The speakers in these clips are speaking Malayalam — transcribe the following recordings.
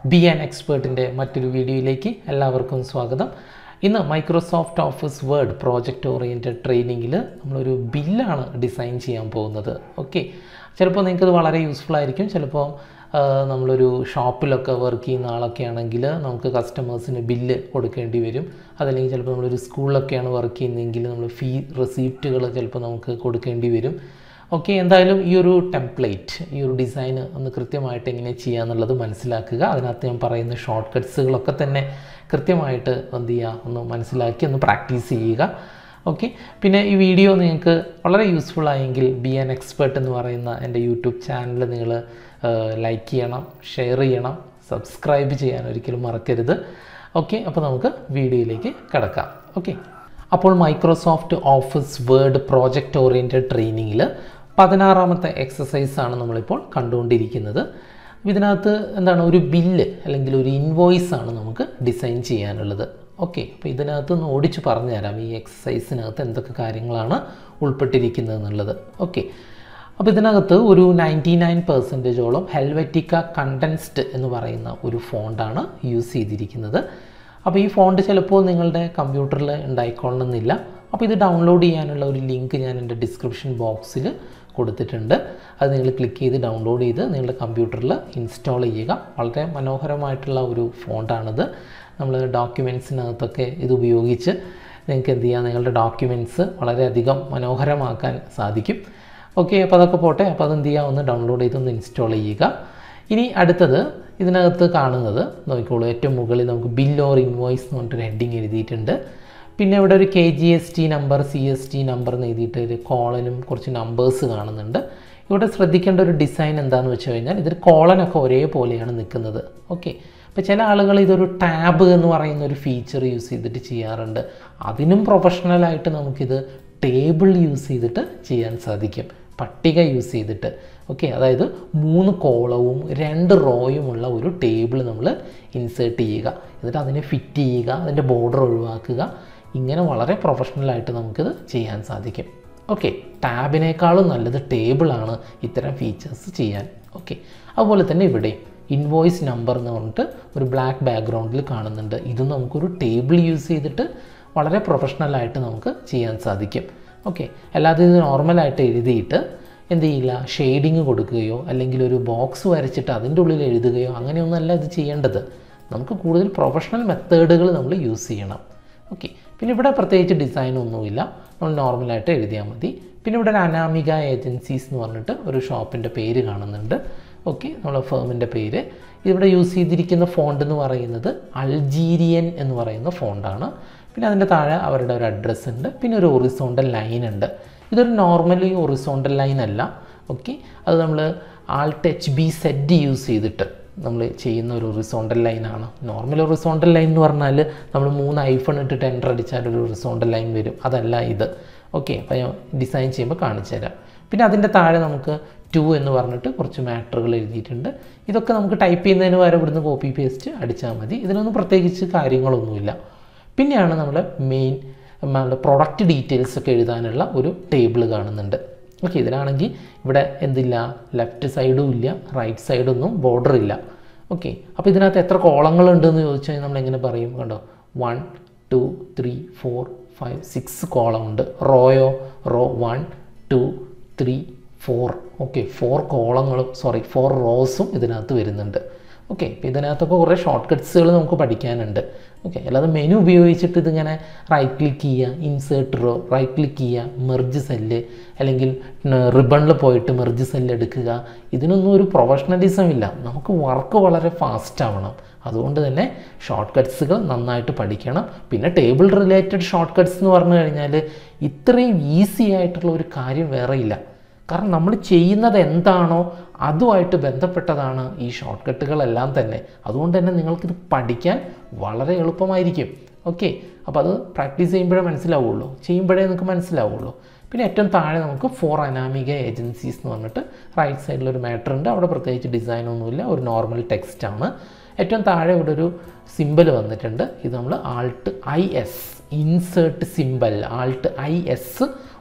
ബി ആൻ എക്സ്പേർട്ടിൻ്റെ മറ്റൊരു വീഡിയോയിലേക്ക് എല്ലാവർക്കും സ്വാഗതം ഇന്ന് Microsoft office word project oriented ട്രെയിനിങ്ങിൽ നമ്മളൊരു ബില്ലാണ് ഡിസൈൻ ചെയ്യാൻ പോകുന്നത് ഓക്കെ ചിലപ്പോൾ നിങ്ങൾക്കത് വളരെ യൂസ്ഫുൾ ആയിരിക്കും ചിലപ്പോൾ ആ, നമ്മളൊരു ഷോപ്പിലൊക്കെ വർക്ക് ചെയ്യുന്ന ആളൊക്കെ ആണെങ്കിൽ നമുക്ക് കസ്റ്റമേഴ്സിന് ബില്ല് കൊടുക്കേണ്ടി വരും അതല്ലെങ്കിൽ ചിലപ്പോൾ നമ്മളൊരു സ്കൂളിലൊക്കെയാണ് വർക്ക് ചെയ്യുന്നതെങ്കിൽ നമ്മൾ ഫീ റെസീപ്റ്റുകൾ ചിലപ്പോൾ നമുക്ക് കൊടുക്കേണ്ടി വരും ഓക്കെ എന്തായാലും ഈ ഒരു ടെംപ്ലേറ്റ് ഈ ഒരു ഡിസൈൻ ഒന്ന് കൃത്യമായിട്ട് എങ്ങനെ ചെയ്യുക എന്നുള്ളത് മനസ്സിലാക്കുക അതിനകത്ത് ഞാൻ പറയുന്ന ഷോർട്ട് കട്ട്സുകളൊക്കെ തന്നെ കൃത്യമായിട്ട് എന്ത് ചെയ്യുക ഒന്ന് മനസ്സിലാക്കി ഒന്ന് പ്രാക്ടീസ് ചെയ്യുക ഓക്കെ പിന്നെ ഈ വീഡിയോ നിങ്ങൾക്ക് വളരെ യൂസ്ഫുൾ ആയെങ്കിൽ ബി ആൻ എക്സ്പേർട്ട് എന്ന് പറയുന്ന എൻ്റെ യൂട്യൂബ് ചാനൽ നിങ്ങൾ ലൈക്ക് ചെയ്യണം ഷെയർ ചെയ്യണം സബ്സ്ക്രൈബ് ചെയ്യാൻ ഒരിക്കലും മറക്കരുത് ഓക്കെ അപ്പോൾ നമുക്ക് വീഡിയോയിലേക്ക് കിടക്കാം ഓക്കെ അപ്പോൾ Microsoft office word project oriented ട്രെയിനിങ്ങിൽ പതിനാറാമത്തെ എക്സസൈസ് ആണ് നമ്മളിപ്പോൾ കണ്ടുകൊണ്ടിരിക്കുന്നത് ഇതിനകത്ത് എന്താണ് ഒരു ബില്ല് അല്ലെങ്കിൽ ഒരു ഇൻവോയ്സ് ആണ് നമുക്ക് ഡിസൈൻ ചെയ്യാനുള്ളത് ഓക്കെ അപ്പോൾ ഇതിനകത്ത് ഒന്ന് ഓടിച്ച് പറഞ്ഞു തരാം ഈ എക്സസൈസിനകത്ത് എന്തൊക്കെ കാര്യങ്ങളാണ് ഉൾപ്പെട്ടിരിക്കുന്നത് എന്നുള്ളത് ഓക്കെ അപ്പോൾ ഇതിനകത്ത് ഒരു നയൻറ്റി നയൻ പെർസെൻറ്റേജോളം ഹെൽവറ്റിക്ക കണ്ടൻസ്ഡ് എന്ന് പറയുന്ന ഒരു ഫോണ്ടാണ് യൂസ് ചെയ്തിരിക്കുന്നത് അപ്പോൾ ഈ ഫോണ്ട് ചിലപ്പോൾ നിങ്ങളുടെ കമ്പ്യൂട്ടറിൽ ഉണ്ടായിക്കൊള്ളണമെന്നില്ല അപ്പോൾ ഇത് ഡൗൺലോഡ് ചെയ്യാനുള്ള ഒരു ലിങ്ക് ഞാൻ എൻ്റെ ഡിസ്ക്രിപ്ഷൻ ബോക്സിൽ കൊടുത്തിട്ടുണ്ട് അത് നിങ്ങൾ ക്ലിക്ക് ചെയ്ത് ഡൗൺലോഡ് ചെയ്ത് നിങ്ങളുടെ കമ്പ്യൂട്ടറിൽ ഇൻസ്റ്റാൾ ചെയ്യുക വളരെ മനോഹരമായിട്ടുള്ള ഒരു ഫോണ്ടാണിത് നമ്മൾ ഡോക്യുമെൻറ്റ്സിനകത്തൊക്കെ ഇത് ഉപയോഗിച്ച് നിങ്ങൾക്ക് എന്ത് ചെയ്യാം നിങ്ങളുടെ ഡോക്യുമെൻറ്റ്സ് വളരെയധികം മനോഹരമാക്കാൻ സാധിക്കും ഓക്കെ അപ്പോൾ അതൊക്കെ പോട്ടെ അപ്പോൾ അത് എന്ത് ചെയ്യുക ഒന്ന് ഡൗൺലോഡ് ചെയ്ത് ഒന്ന് ഇൻസ്റ്റാൾ ചെയ്യുക ഇനി അടുത്തത് ഇതിനകത്ത് കാണുന്നത് നോക്കിക്കോളൂ ഏറ്റവും മുകളിൽ നമുക്ക് ബിൽ ഓർ ഇൻവോയ്സ് എന്ന് പറഞ്ഞിട്ടൊരു ഹെഡിങ് എഴുതിയിട്ടുണ്ട് പിന്നെ ഇവിടെ ഒരു K G S T number C S T number എന്ന് എഴുതിയിട്ട് ഒരു കോളനും കുറച്ച് നമ്പേഴ്സ് കാണുന്നുണ്ട് ഇവിടെ ശ്രദ്ധിക്കേണ്ട ഒരു ഡിസൈൻ എന്താണെന്ന് വെച്ച് കഴിഞ്ഞാൽ ഇതിൽ കോളനൊക്കെ ഒരേപോലെയാണ് നിൽക്കുന്നത് ഓക്കെ അപ്പോൾ ചില ആളുകൾ ഇതൊരു ടാബ് എന്ന് പറയുന്ന ഒരു ഫീച്ചർ യൂസ് ചെയ്തിട്ട് ചെയ്യാറുണ്ട് അതിനും പ്രൊഫഷണലായിട്ട് നമുക്കിത് ടേബിൾ യൂസ് ചെയ്തിട്ട് ചെയ്യാൻ സാധിക്കും പട്ടിക യൂസ് ചെയ്തിട്ട് ഓക്കെ അതായത് മൂന്ന് കോളവും രണ്ട് റോയുമുള്ള ഒരു ടേബിൾ നമ്മൾ ഇൻസേർട്ട് ചെയ്യുക എന്നിട്ട് അതിനെ ഫിറ്റ് ചെയ്യുക അതിൻ്റെ ബോർഡർ ഒഴിവാക്കുക ഇങ്ങനെ വളരെ പ്രൊഫഷണലായിട്ട് നമുക്കിത് ചെയ്യാൻ സാധിക്കും ഓക്കെ ടാബിനേക്കാളും നല്ലത് ടേബിളാണ് ഇത്തരം ഫീച്ചേഴ്സ് ചെയ്യാൻ ഓക്കെ അതുപോലെ തന്നെ ഇവിടെ ഇൻവോയ്സ് നമ്പർ എന്ന് പറഞ്ഞിട്ട് ഒരു ബ്ലാക്ക് ബാക്ക്ഗ്രൗണ്ടിൽ കാണുന്നുണ്ട് ഇത് നമുക്കൊരു ടേബിൾ യൂസ് ചെയ്തിട്ട് വളരെ പ്രൊഫഷണലായിട്ട് നമുക്ക് ചെയ്യാൻ സാധിക്കും ഓക്കെ അല്ലാതെ ഇത് നോർമലായിട്ട് എഴുതിയിട്ട് എന്ത് ചെയ്യില്ല ഷെയ്ഡിങ് കൊടുക്കുകയോ അല്ലെങ്കിൽ ഒരു ബോക്സ് വരച്ചിട്ട് അതിൻ്റെ ഉള്ളിൽ എഴുതുകയോ അങ്ങനെയൊന്നുമല്ല ഇത് ചെയ്യേണ്ടത് നമുക്ക് കൂടുതൽ പ്രൊഫഷണൽ മെത്തേഡുകൾ നമ്മൾ യൂസ് ചെയ്യണം ഓക്കെ പിന്നെ ഇവിടെ പ്രത്യേകിച്ച് ഡിസൈൻ ഒന്നുമില്ല നമ്മൾ നോർമലായിട്ട് എഴുതിയാൽ മതി പിന്നെ ഇവിടെ ഒരു അനാമിക ഏജൻസീസ് എന്ന് പറഞ്ഞിട്ട് ഒരു ഷോപ്പിൻ്റെ പേര് കാണുന്നുണ്ട് ഓക്കെ നമ്മളെ ഫേമിൻ്റെ പേര് ഇവിടെ യൂസ് ചെയ്തിരിക്കുന്ന ഫോണ്ട് എന്ന് പറയുന്നത് അൾജീരിയൻ എന്ന് പറയുന്ന ഫോണ്ടാണ് പിന്നെ അതിൻ്റെ താഴെ അവരുടെ ഒരു അഡ്രസ്സ് ഉണ്ട് പിന്നെ ഒരു ഒറിസോണ്ടൽ ലൈൻ ഉണ്ട് ഇതൊരു നോർമലി ഒറിസോണ്ടൽ ലൈൻ അല്ല ഓക്കെ അത് നമ്മൾ alt H B set use ചെയ്തിട്ട് നമ്മൾ ചെയ്യുന്ന ഒരു ഒറിസോണ്ടൽ ലൈനാണ് നോർമൽ ഒറിസോണ്ടൽ ലൈൻ എന്ന് പറഞ്ഞാൽ നമ്മൾ മൂന്ന് ഐഫോൺ ഇട്ടിട്ട് എൻ്റർ അടിച്ചാൽ ഒരു ഒറിസോണ്ടൽ ലൈൻ വരും അതല്ല ഇത് ഓക്കെ അപ്പോൾ ഞാൻ ഡിസൈൻ ചെയ്യുമ്പോൾ കാണിച്ചു തരാം പിന്നെ അതിൻ്റെ താഴെ നമുക്ക് ടു എന്ന് പറഞ്ഞിട്ട് കുറച്ച് മാറ്ററുകൾ എഴുതിയിട്ടുണ്ട് ഇതൊക്കെ നമുക്ക് ടൈപ്പ് ചെയ്യുന്നതിന് പകരം ഇവിടുന്ന് കോപ്പി പേസ്റ്റ് അടിച്ചാൽ മതി ഇതിനൊന്നും പ്രത്യേകിച്ച് കാര്യങ്ങളൊന്നുമില്ല പിന്നെയാണ് നമ്മുടെ മെയിൻ നമ്മുടെ പ്രൊഡക്റ്റ് ഡീറ്റെയിൽസ് ഒക്കെ എഴുതാനുള്ള ഒരു ടേബിൾ കാണുന്നുണ്ട് ഓക്കെ ഇതിലാണെങ്കിൽ ഇവിടെ എന്തില്ല ലെഫ്റ്റ് സൈഡും ഇല്ല റൈറ്റ് സൈഡൊന്നും ബോർഡർ ഇല്ല ഓക്കെ അപ്പോൾ ഇതിനകത്ത് എത്ര കോളങ്ങളുണ്ടെന്ന് ചോദിച്ചു കഴിഞ്ഞാൽ നമ്മൾ എങ്ങനെ പറയും കണ്ടോ one two three four five six column ഉണ്ട് റോയോ row one two three four okay four കോളങ്ങളും സോറി ഫോർ റോസും ഇതിനകത്ത് വരുന്നുണ്ട് ഓക്കെ അപ്പോൾ ഇതിനകത്തൊക്കെ കുറേ ഷോർട്ട് കട്ട്സുകൾ നമുക്ക് പഠിക്കാനുണ്ട് ഓക്കെ അല്ലാതെ മെനു ഉപയോഗിച്ചിട്ട് ഇതിങ്ങനെ റൈറ്റ് ക്ലിക്ക് ചെയ്യുക ഇൻസേർട്ട് റോ റൈറ്റ് ക്ലിക്ക് ചെയ്യുക മെർജ് സെല്ല് അല്ലെങ്കിൽ റിബണിൽ പോയിട്ട് മെർജ് സെല്ല് എടുക്കുക ഇതിനൊന്നും ഒരു പ്രൊഫഷണലിസം ഇല്ല നമുക്ക് വർക്ക് വളരെ ഫാസ്റ്റ് ആവണം അതുകൊണ്ട് തന്നെ ഷോർട്ട് കട്ട്സുകൾ നന്നായിട്ട് പഠിക്കണം പിന്നെ ടേബിൾ റിലേറ്റഡ് ഷോർട്ട് കട്ട്സ് എന്ന് പറഞ്ഞു കഴിഞ്ഞാൽ ഇത്രയും ഈസി ആയിട്ടുള്ള ഒരു കാര്യം വേറെ ഇല്ല കാരണം നമ്മൾ ചെയ്യുന്നത് എന്താണോ അതുമായിട്ട് ബന്ധപ്പെട്ടതാണ് ഈ ഷോർട്ട് കട്ടുകളെല്ലാം തന്നെ അതുകൊണ്ട് തന്നെ നിങ്ങൾക്കിത് പഠിക്കാൻ വളരെ എളുപ്പമായിരിക്കും ഓക്കെ അപ്പോൾ അത് പ്രാക്ടീസ് ചെയ്യുമ്പോഴേ മനസ്സിലാവുള്ളൂ ചെയ്യുമ്പോഴേ നിങ്ങൾക്ക് മനസ്സിലാവുള്ളൂ പിന്നെ ഏറ്റവും താഴെ നമുക്ക് ഫോർ അനാമിക ഏജൻസീസ് എന്ന് പറഞ്ഞിട്ട് റൈറ്റ് സൈഡിൽ ഒരു മാറ്റർ ഉണ്ട് അവിടെ പ്രത്യേകിച്ച് ഡിസൈൻ ഒന്നുമില്ല ഒരു നോർമൽ ടെക്സ്റ്റ് ആണ് ഏറ്റവും താഴെ ഇവിടെ ഒരു സിമ്പൽ വന്നിട്ടുണ്ട് ഇത് നമ്മൾ alt I S insert symbol alt I S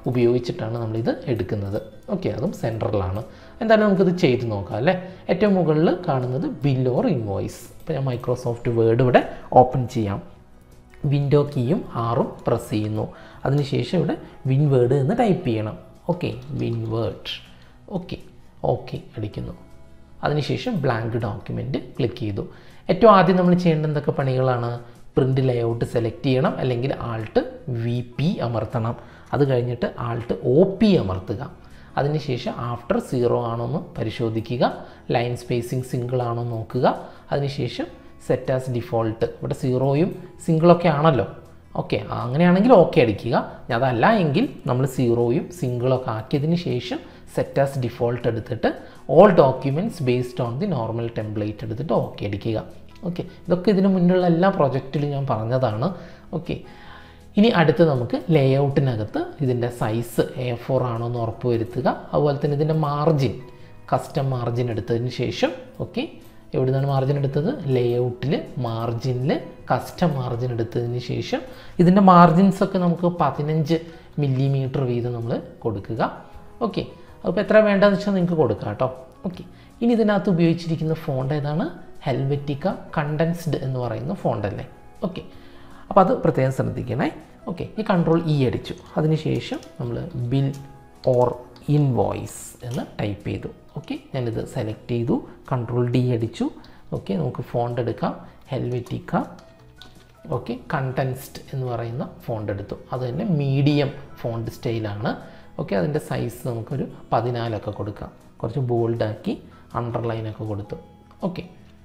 ഉപയോഗിച്ചിട്ടാണ് നമ്മളിത് എടുക്കുന്നത് ഓക്കെ അതും സെൻട്രലാണ് എന്തായാലും നമുക്കിത് ചെയ്ത് നോക്കാം അല്ലേ ഏറ്റവും മുകളിൽ കാണുന്നത് ബിൽ ഓർ ഇൻവോയ്സ് ഇപ്പോൾ ഞാൻ മൈക്രോസോഫ്റ്റ് വേർഡ് ഇവിടെ ഓപ്പൺ ചെയ്യാം വിൻഡോ കീയും ആറും പ്രസ് ചെയ്യുന്നു അതിനുശേഷം ഇവിടെ വിൻ വേർഡ് എന്ന് ടൈപ്പ് ചെയ്യണം okay win word okay okay അടിക്കുന്നു അതിനുശേഷം ബ്ലാങ്ക് ഡോക്യുമെൻറ്റ് ക്ലിക്ക് ചെയ്തു ഏറ്റവും ആദ്യം നമ്മൾ ചെയ്യേണ്ട എന്തൊക്കെ പണികളാണ് പ്രിൻ്റ് ലേഔട്ട് സെലക്ട് ചെയ്യണം അല്ലെങ്കിൽ ആൾട്ട് വി പി അമർത്തണം അത് കഴിഞ്ഞിട്ട് ആൾട്ട് ഒ പി അമർത്തുക അതിനുശേഷം ആഫ്റ്റർ സീറോ ആണോ എന്ന് പരിശോധിക്കുക ലൈൻ സ്പേസിംഗ് സിംഗിൾ ആണോ എന്ന് നോക്കുക അതിനുശേഷം സെറ്റ് ആസ് ഡിഫോൾട്ട് ഇവിടെ സീറോയും സിംഗിളൊക്കെ ആണല്ലോ ഓക്കെ അങ്ങനെയാണെങ്കിൽ ഓക്കെ അടിക്കുക അതല്ല എങ്കിൽ നമ്മൾ സീറോയും സിംഗിളൊക്കെ ആക്കിയതിന് ശേഷം സെറ്റ് ആസ് ഡിഫോൾട്ട് എടുത്തിട്ട് all documents based on the normal template എടുത്തിട്ട് ഓക്കെ അടിക്കുക ഓക്കെ ഇതൊക്കെ ഇതിന് മുന്നുള്ള എല്ലാ പ്രൊജക്റ്റിലും ഞാൻ പറഞ്ഞതാണ് ഓക്കെ ഇനി അടുത്ത് നമുക്ക് ലേഔട്ടിനകത്ത് ഇതിൻ്റെ സൈസ് എ ഫോർ ആണോ എന്ന് ഉറപ്പ് വരുത്തുക അതുപോലെ തന്നെ ഇതിൻ്റെ മാർജിൻ കസ്റ്റം മാർജിൻ എടുത്തതിന് ശേഷം ഓക്കെ എവിടെ നിന്നാണ് മാർജിൻ എടുത്തത് ലേഔട്ടിൽ മാർജിനിൽ കസ്റ്റം മാർജിൻ എടുത്തതിന് ശേഷം ഇതിൻ്റെ മാർജിൻസ് ഒക്കെ നമുക്ക് പതിനഞ്ച് മില്ലിമീറ്റർ വീതം നമ്മൾ കൊടുക്കുക ഓക്കെ അപ്പോൾ എത്ര വേണ്ടതെന്ന് വെച്ചാൽ നിങ്ങൾക്ക് കൊടുക്കാം കേട്ടോ ഓക്കെ ഇനി ഇതിനകത്ത് ഉപയോഗിച്ചിരിക്കുന്ന ഫോണ്ട് ഏതാണ് ഹെൽവെറ്റിക്ക കണ്ടൻസ്ഡ് എന്ന് പറയുന്ന ഫോണ്ടല്ലേ ഓക്കെ അപ്പോൾ അത് പ്രത്യേകം ശ്രദ്ധിക്കണേ ഓക്കെ ഈ കൺട്രോൾ ഇ അടിച്ചു അതിനുശേഷം നമ്മൾ ബിൽ ഓർ ഇൻവോയ്സ് എന്ന് ടൈപ്പ് ചെയ്തു ഓക്കെ ഞാനിത് സെലക്ട് ചെയ്തു കൺട്രോൾ ഡി അടിച്ചു ഓക്കെ നമുക്ക് ഫോണ്ട് എടുക്കാം ഹെൽവെറ്റിക്ക ഓക്കെ കണ്ടൻസ്ഡ് എന്ന് പറയുന്ന ഫോണ്ട് എടുത്തു അത് തന്നെ മീഡിയം ഫോണ്ട് സ്റ്റൈലാണ് ഓക്കെ അതിൻ്റെ സൈസ് നമുക്കൊരു പതിനാലൊക്കെ കൊടുക്കാം കുറച്ച് ബോൾഡാക്കി അണ്ടർലൈനൊക്കെ കൊടുത്തു ഓക്കെ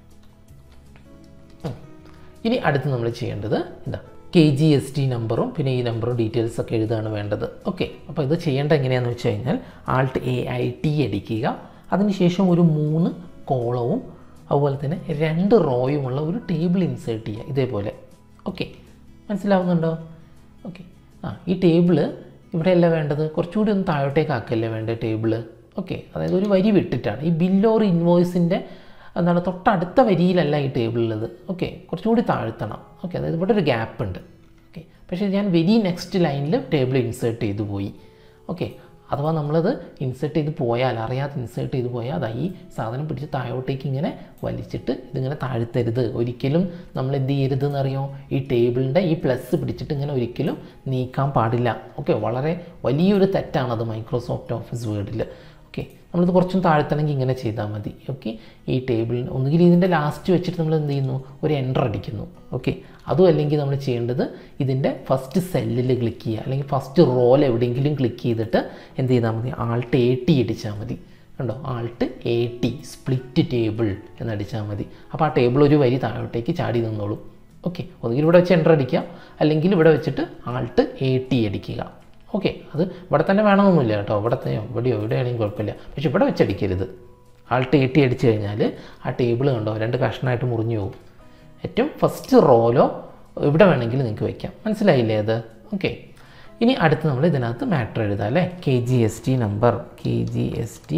ഇനി അടുത്ത് നമ്മൾ ചെയ്യേണ്ടത് ഇതാ കെ ജി എസ് ടി നമ്പറും പിന്നെ ഈ നമ്പറും ഡീറ്റെയിൽസ് ഒക്കെ എഴുതാണ് വേണ്ടത് ഓക്കെ അപ്പോൾ ഇത് ചെയ്യേണ്ട എങ്ങനെയാണെന്ന് വെച്ച് കഴിഞ്ഞാൽ ആൾട്ട് എ ഐ ടി അടിക്കുക അതിനുശേഷം ഒരു മൂന്ന് കോളവും അതുപോലെ തന്നെ രണ്ട് റോയുമുള്ള ഒരു ടേബിൾ ഇൻസേർട്ട് ചെയ്യുക ഇതേപോലെ ഓക്കെ മനസ്സിലാവുന്നുണ്ടോ ഓക്കെ ആ ഈ ടേബിള് ഇവിടെയല്ല വേണ്ടത് കുറച്ചുകൂടി ഒന്ന് താഴോട്ടേക്ക് ആക്കല്ലേ വേണ്ടത് ടേബിള് ഓക്കെ അതായത് ഒരു വരി വിട്ടിട്ടാണ് ഈ ബിൽ ഓർ ഇൻവോയ്സിൻ്റെ എന്താണ് തൊട്ടടുത്ത വരിയിലല്ല ഈ ടേബിളുള്ളത് ഓക്കെ കുറച്ചുകൂടി താഴ്ത്തണം ഓക്കെ അതായത് ഇവിടെ ഒരു ഗ്യാപ്പ് ഉണ്ട് ഓക്കെ പക്ഷേ ഞാൻ വെരി നെക്സ്റ്റ് ലൈനിൽ ടേബിൾ ഇൻസേർട്ട് ചെയ്തു പോയി ഓക്കെ അഥവാ നമ്മളത് ഇൻസേർട്ട് ചെയ്ത് പോയാൽ അറിയാതെ ഇൻസേർട്ട് ചെയ്ത് പോയാൽ അത് ഈ സാധനം പിടിച്ച് താഴോട്ടേക്ക് ഇങ്ങനെ വലിച്ചിട്ട് ഇതിങ്ങനെ താഴ്ത്തരുത് ഒരിക്കലും നമ്മൾ എന്ത് ചെയ്യരുത് എന്നറിയോ ഈ ടേബിളിൻ്റെ ഈ പ്ലസ് പിടിച്ചിട്ട് ഇങ്ങനെ ഒരിക്കലും നീക്കാൻ പാടില്ല ഓക്കെ വളരെ വലിയൊരു തെറ്റാണത് മൈക്രോസോഫ്റ്റ് ഓഫീസ് വേർഡിൽ ഓക്കെ നമ്മളിത് കുറച്ചും താഴ്ത്തണമെങ്കിൽ ഇങ്ങനെ ചെയ്താൽ മതി ഓക്കെ ഈ ടേബിളിന് ഒന്നുകിൽ ഇതിൻ്റെ ലാസ്റ്റ് വെച്ചിട്ട് നമ്മൾ എന്ത് ചെയ്യുന്നു ഒരു എൻ്റർ അടിക്കുന്നു ഓക്കെ അതും അല്ലെങ്കിൽ നമ്മൾ ചെയ്യേണ്ടത് ഇതിൻ്റെ ഫസ്റ്റ് സെല്ലിൽ ക്ലിക്ക് ചെയ്യുക അല്ലെങ്കിൽ ഫസ്റ്റ് റോൾ എവിടെയെങ്കിലും ക്ലിക്ക് ചെയ്തിട്ട് എന്ത് ചെയ്താൽ മതി ആൾട്ട് എ ടി അടിച്ചാൽ മതി കണ്ടോ alt A T split table എന്നടിച്ചാൽ മതി അപ്പോൾ ആ ടേബിൾ ഒരു വരി താഴോട്ടേക്ക് ചാടി നിന്നോളും ഓക്കെ ഒന്നുകിൽ ഇവിടെ വെച്ച് എൻ്റർ അടിക്കുക അല്ലെങ്കിൽ ഇവിടെ വെച്ചിട്ട് ആൾട്ട് എ ടി അടിക്കുക ഓക്കെ അത് ഇവിടെ തന്നെ വേണമെന്നൊന്നുമില്ല കേട്ടോ ഇവിടത്തെയോ ഇവിടെയോ എവിടെയാണെങ്കിലും കുഴപ്പമില്ല പക്ഷെ ഇവിടെ വെച്ചടിക്കരുത് ആൾട്ട് എ ടി അടിച്ചു കഴിഞ്ഞാൽ ആ ടേബിൾ കണ്ടോ രണ്ട് കഷ്ണമായിട്ട് മുറിഞ്ഞു പോകും ഏറ്റവും ഫസ്റ്റ് റോലോ ഇവിടെ വേണമെങ്കിൽ നിങ്ങൾക്ക് വയ്ക്കാം മനസ്സിലായില്ലേ അത് ഓക്കെ ഇനി അടുത്ത് നമ്മൾ ഇതിനകത്ത് മാറ്റർ എഴുതാം അല്ലേ K G S T number K G S T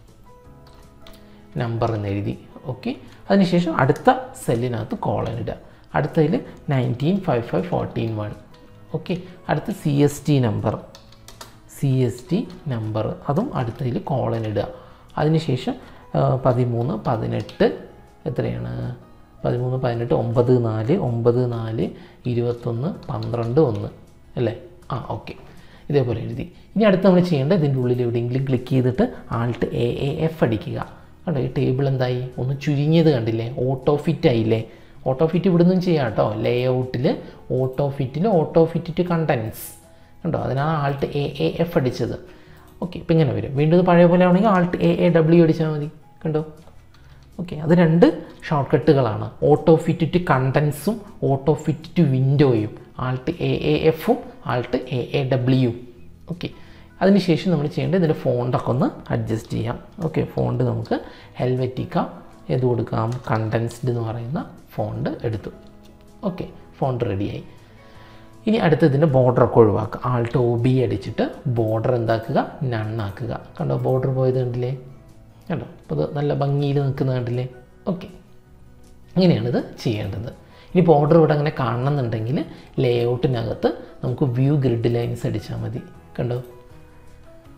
number എന്ന് എഴുതി ഓക്കെ അതിനുശേഷം അടുത്ത സെല്ലിനകത്ത് കോളൻ ഇടുക അടുത്തതിൽ nineteen five five fourteen one okay അടുത്ത C S T number C S T number അതും അടുത്തതിൽ കോളൻ ഇടുക അതിനുശേഷം ആ, പതിമൂന്ന് പതിനെട്ട് എത്രയാണ് പതിമൂന്ന് പതിനെട്ട് ഒമ്പത് നാല് ഒമ്പത് നാല് ഇരുപത്തൊന്ന് പന്ത്രണ്ട് ഒന്ന് അല്ലേ ആ ഓക്കെ ഇതേപോലെ എഴുതി ഇനി അടുത്ത് നമ്മൾ ചെയ്യേണ്ടത് ഇതിൻ്റെ ഉള്ളിൽ എവിടെയെങ്കിലും ക്ലിക്ക് ചെയ്തിട്ട് ആൾട്ട് എ എ എഫ് അടിക്കുക കണ്ടോ ഈ ടേബിൾ എന്തായി ഒന്ന് ചുരുങ്ങിയത് കണ്ടില്ലേ ഓട്ടോ ഫിറ്റ് ആയില്ലേ ഓട്ടോ ഫിറ്റ് ഇവിടുന്നും ചെയ്യാം കേട്ടോ ലേ ഔട്ടിൽ ഓട്ടോ ഫിറ്റിൽ ഓട്ടോ ഫിറ്റ് ടു കണ്ടൻസ് കണ്ടോ അതിനാണ് ആൾട്ട് എ എ എഫ് അടിച്ചത് ഓക്കെ ഇപ്പം ഇങ്ങനെ വരും വീണ്ടും ഇത് പഴയ പോലെ ആണെങ്കിൽ ആൾട്ട് എ എ ഡബ്ല്യു അടിച്ചാൽ മതി കണ്ടോ ഓക്കെ അത് രണ്ട് ഷോർട്ട് കട്ടുകളാണ് ഓട്ടോ ഫിറ്റ് ടു കണ്ടൻസും ഓട്ടോ ഫിറ്റ് ടു വിൻഡോയും ആൾട്ട് എ എ എഫും alt A A W okay അതിനുശേഷം നമ്മൾ ചെയ്യേണ്ടത് ഇതിൻ്റെ ഫോണ്ടൊക്കെ ഒന്ന് അഡ്ജസ്റ്റ് ചെയ്യാം ഓക്കെ ഫോണ്ട് നമുക്ക് ഹെൽവെറ്റിക്ക ഏത് കൊടുക്കാം കണ്ടൻസ്ഡ് എന്ന് പറയുന്ന ഫോണ്ട് എടുത്തു ഓക്കെ ഫോണ്ട് റെഡിയായി ഇനി അടുത്ത് ഇതിൻ്റെ ബോർഡറൊക്കെ ഒഴിവാക്കുക ആൾട്ട് ഒ ബി അടിച്ചിട്ട് ബോർഡർ എന്താക്കുക നണ്ണാക്കുക കണ്ടോ ബോർഡർ പോയത് കണ്ടില്ലേ കണ്ടോ അപ്പോൾ ഇത് നല്ല ഭംഗിയിൽ നിൽക്കുന്ന കണ്ടില്ലേ ഓക്കെ ഇങ്ങനെയാണിത് ചെയ്യേണ്ടത് ഇനി ബോർഡർ ഇവിടെ അങ്ങനെ കാണണമെന്നുണ്ടെങ്കിൽ ലേഔട്ടിനകത്ത് നമുക്ക് വ്യൂ ഗ്രിഡ് ലൈൻസ് അടിച്ചാൽ മതി കണ്ടോ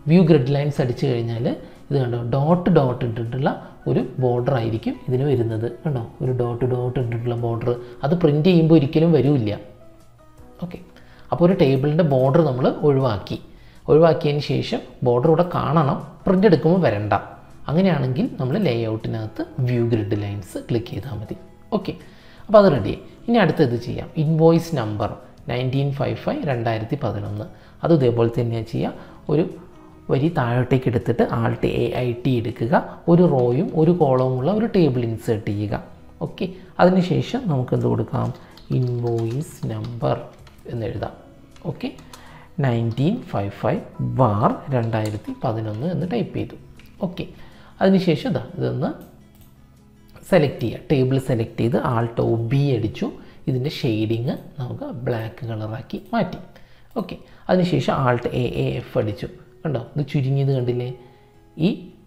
വ്യൂ ഗ്രിഡ് ലൈൻസ് അടിച്ചു കഴിഞ്ഞാൽ ഇത് കണ്ടോ ഡോട്ട് ഡോട്ട് ഇട്ടിട്ടുള്ള ഒരു ബോർഡർ ആയിരിക്കും ഇതിന് വരുന്നത് കണ്ടോ ഒരു ഡോട്ട് ഡോട്ട് ഇട്ടിട്ടുള്ള ബോർഡർ അത് പ്രിൻറ്റ് ചെയ്യുമ്പോൾ ഒരിക്കലും വരില്ല ഓക്കെ അപ്പോൾ ഒരു ടേബിളിൻ്റെ ബോർഡർ നമ്മൾ ഒഴിവാക്കി ഒഴിവാക്കിയതിന് ശേഷം ബോർഡർ ഇവിടെ കാണണം പ്രിൻ്റ് എടുക്കുമ്പോൾ വരണ്ട അങ്ങനെയാണെങ്കിൽ നമ്മൾ ലേ ഔട്ടിനകത്ത് വ്യൂ ഗ്രിഡ് ലൈൻസ് ക്ലിക്ക് ചെയ്താൽ മതി ഓക്കെ അപ്പോൾ അത് റെഡി ഇനി അടുത്തത് ചെയ്യാം invoice number nineteen five five രണ്ടായിരത്തി പതിനൊന്ന് അത് ഇതേപോലെ തന്നെയാണ് ചെയ്യുക ഒരു വരി താഴോട്ടേക്ക് എടുത്തിട്ട് ആൾട്ട് എ ഐ ടി എടുക്കുക ഒരു റോയും ഒരു കോളവും ഉള്ള ഒരു ടേബിൾ ഇൻസേർട്ട് ചെയ്യുക ഓക്കെ അതിനുശേഷം നമുക്ക് എന്ത് കൊടുക്കാം ഇൻവോയിസ് നമ്പർ എന്നെഴുതാം okay nineteen five five bar രണ്ടായിരത്തി പതിനൊന്ന് എന്ന് ടൈപ്പ് ചെയ്തു ഓക്കെ അതിനുശേഷം ഇതാ ഇതൊന്ന് സെലക്ട് ചെയ്യുക ടേബിൾ സെലക്ട് ചെയ്ത് ആൾട്ടോ ബി അടിച്ചു ഇതിൻ്റെ ഷെയ്ഡിങ് നമുക്ക് ബ്ലാക്ക് കളറാക്കി മാറ്റി ഓക്കെ അതിനുശേഷം ആൾട്ട് എ എ എഫ് അടിച്ചു കണ്ടോ ഇത് ചുരുങ്ങിയത് കണ്ടില്ലേ ഈ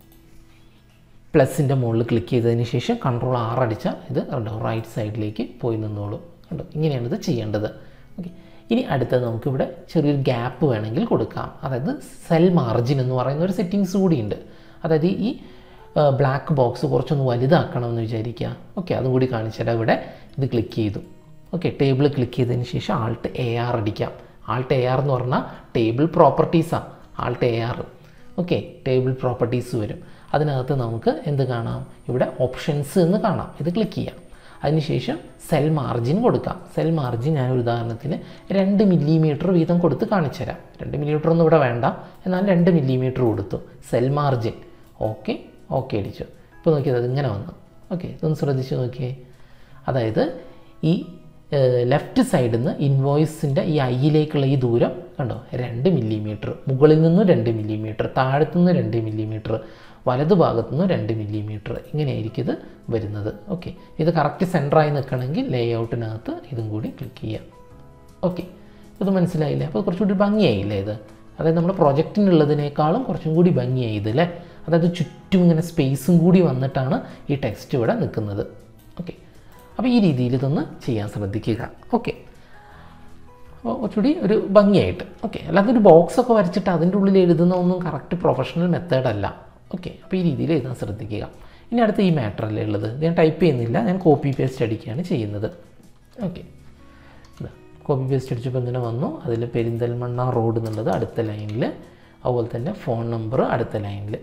പ്ലസിൻ്റെ മുകളിൽ ക്ലിക്ക് ചെയ്തതിന് ശേഷം കൺട്രോൾ ആർ അടിച്ചാൽ ഇത് കണ്ടോ റൈറ്റ് സൈഡിലേക്ക് പോയി നിന്നോളൂ കണ്ടോ ഇങ്ങനെയാണ് ഇത് ചെയ്യേണ്ടത് ഓക്കെ ഇനി അടുത്തത് നമുക്കിവിടെ ചെറിയൊരു ഗ്യാപ്പ് വേണമെങ്കിൽ കൊടുക്കാം അതായത് സെൽ മാർജിൻ എന്ന് പറയുന്ന ഒരു സെറ്റിങ്സ് കൂടിയുണ്ട് അതായത് ഈ ബ്ലാക്ക് ബോക്സ് കുറച്ചൊന്ന് വലുതാക്കണം എന്ന് വിചാരിക്കുക ഓക്കെ അതും കൂടി കാണിച്ചാൽ ഇവിടെ ഇത് ക്ലിക്ക് ചെയ്തു ഓക്കെ ടേബിൾ ക്ലിക്ക് ചെയ്തതിന് ശേഷം ആൾട്ട് എ ആർ അടിക്കാം ആൾട്ട് എ ആർ എന്ന് പറഞ്ഞാൽ ടേബിൾ പ്രോപ്പർട്ടീസാണ് alt A R okay table properties വരും അതിനകത്ത് നമുക്ക് എന്ത് കാണാം ഇവിടെ ഓപ്ഷൻസ് എന്ന് കാണാം ഇത് ക്ലിക്ക് ചെയ്യാം അതിനുശേഷം സെൽ മാർജിൻ കൊടുക്കാം സെൽ മാർജിൻ ഞാൻ ഒരു ഉദാഹരണത്തിന് രണ്ട് മില്ലിമീറ്റർ വീതം കൊടുത്ത് കാണിച്ചു തരാം രണ്ട് മില്ലിമീറ്റർ ഒന്നും ഇവിടെ വേണ്ട എന്നാൽ രണ്ട് മില്ലിമീറ്റർ കൊടുത്തു സെൽ മാർജിൻ ഓക്കെ ഓക്കെ അടിച്ചു ഇപ്പോൾ നോക്കിയത് അത് ഇങ്ങനെ വന്നു ഓക്കെ ഇതൊന്ന് ശ്രദ്ധിച്ച് നോക്കിയേ അതായത് ഈ ലെഫ്റ്റ് സൈഡിൽ നിന്ന് ഇൻവോയ്സിൻ്റെ ഈ ഐയിലേക്കുള്ള ഈ ദൂരം കണ്ടോ രണ്ട് മില്ലിമീറ്റർ മുകളിൽ നിന്ന് രണ്ട് മില്ലിമീറ്റർ താഴത്തു നിന്ന് രണ്ട് മില്ലിമീറ്റർ വലതു ഭാഗത്തു നിന്ന് രണ്ട് മില്ലിമീറ്റർ ഇങ്ങനെയായിരിക്കും ഇത് വരുന്നത് ഓക്കെ ഇത് കറക്റ്റ് സെൻറ്ററായി നിൽക്കണമെങ്കിൽ ലേ ഔട്ടിനകത്ത് ഇതും കൂടി ക്ലിക്ക് ചെയ്യാം ഓക്കെ ഇത് മനസ്സിലായില്ലേ അപ്പോൾ കുറച്ചുകൂടി ഭംഗിയായില്ലേ ഇത് അതായത് നമ്മുടെ പ്രൊജക്റ്റിനുള്ളതിനേക്കാളും കുറച്ചും കൂടി ഭംഗിയായി ഇത് അല്ലേ അതായത് ചുറ്റും ഇങ്ങനെ സ്പേസും കൂടി വന്നിട്ടാണ് ഈ ടെക്സ്റ്റ് ഇവിടെ നിൽക്കുന്നത് ഓക്കെ അപ്പോൾ ഈ രീതിയിൽ ഇതൊന്ന് ചെയ്യാൻ ശ്രദ്ധിക്കുക ഓക്കെ അപ്പോൾ കുറച്ചുകൂടി ഒരു ഭംഗിയായിട്ട് ഓക്കെ അല്ലാതെ ഒരു ബോക്സ് ഒക്കെ വരച്ചിട്ട് അതിൻ്റെ ഉള്ളിൽ എഴുതുന്ന ഒന്നും കറക്റ്റ് പ്രൊഫഷണൽ മെത്തേഡ് അല്ല ഓക്കെ അപ്പോൾ ഈ രീതിയിൽ എഴുതാൻ ശ്രദ്ധിക്കുക ഇനി അടുത്ത ഈ മാറ്ററല്ലേ ഉള്ളത് ഇത് ഞാൻ ടൈപ്പ് ചെയ്യുന്നില്ല ഞാൻ കോപ്പി പേസ്റ്റ് അടിക്കുകയാണ് ചെയ്യുന്നത് ഓക്കെ കോപ്പി പേസ്റ്റ് അടിച്ചപ്പോൾ ഇങ്ങനെ വന്നു അതിൽ പെരിന്തൽമണ്ണ റോഡ് എന്നുള്ളത് അടുത്ത ലൈനിൽ അതുപോലെ തന്നെ ഫോൺ നമ്പർ അടുത്ത ലൈനിൽ